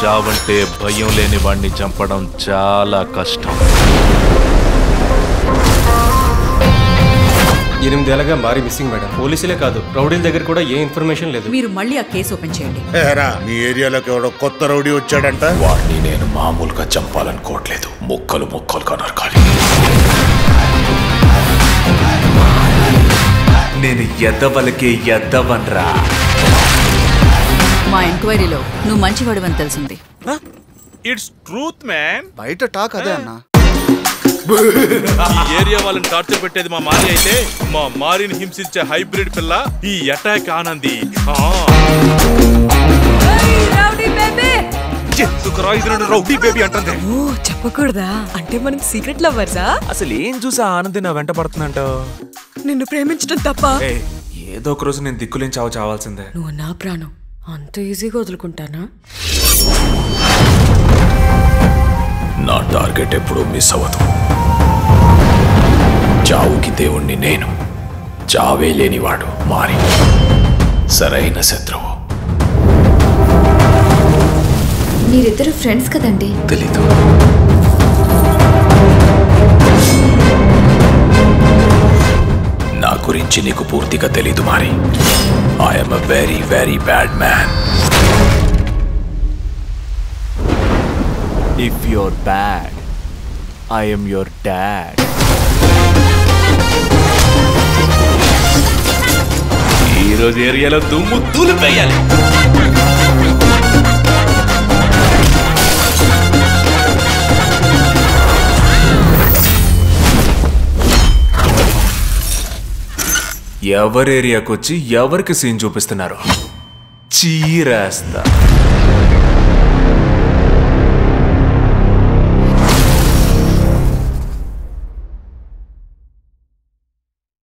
చావంటే భయం లేని వాడిని చంపడం చాలా కష్టం ఎనిమిదేళ్ళగా మారి మిస్సింగ్ మేడం పోలీసులే కాదు రౌడీల దగ్గర కూడా ఏ ఇన్ఫర్మేషన్ లేదు మీరు మళ్ళీ ఆ కేసు ఓపెన్ చేయండి ఏరా మీ ఏరియాలోకి ఎవడో కొత్త రౌడీ వచ్చాడంట వాడిని నేను మామూలుగా చంపాలనుకోవట్లేదు ముక్కలు ముక్కలుగా నరకాలి నేను ఎద్దవలకి ఎద్దవన్రా మా ఎంక్వైరీలో నువ్వు మంచివాడివని తెలిసింది ఇట్స్ ట్రూత్ మ్యాన్ బయట టాక్ అదే అన్నా ఈ ఏరియా వాళ్ళని టార్చర్ పెట్టేది మా మారి అయితే మా మారిని హింసించే హైబ్రిడ్ పిల్ల ఈ అటాక్ ఆనంది ఆ. ఎందుకురా ఇది నన్ను రౌడీ బేబీ అంటుంది ఓ చెప్పకూడదా అంటే మనం సీక్రెట్ లవర్సా అసలు ఏం చూసా ఆనంది నా వెంట పడుతుందంటావు నిన్ను ప్రేమించడం తప్ప ఏయ్, ఏదో ఒక రోజు నేను దిక్కులేని చావు చావాల్సిందే నువ్వు నా ప్రాణం అంత ఈజీగా వదులుకుంటానా నా టార్గెట్ ఎప్పుడూ మిస్ అవ్వదు చావుకి దేవుణ్ణి నేను చావే లేనివాడు మారి సరైన శత్రువు మీరిద్దరు ఫ్రెండ్స్ కదండి తెలీదు నా గురించి నీకు పూర్తిగా తెలీదు మారి I'm a very very bad man if your bad I'm your dad ఈ రోజు ఏరియాలో దుమ్ము దులిపేయాలి ఎవరి ఏరియాకి వచ్చి ఎవరికి సీన్ చూపిస్తున్నారు చీరేస్తా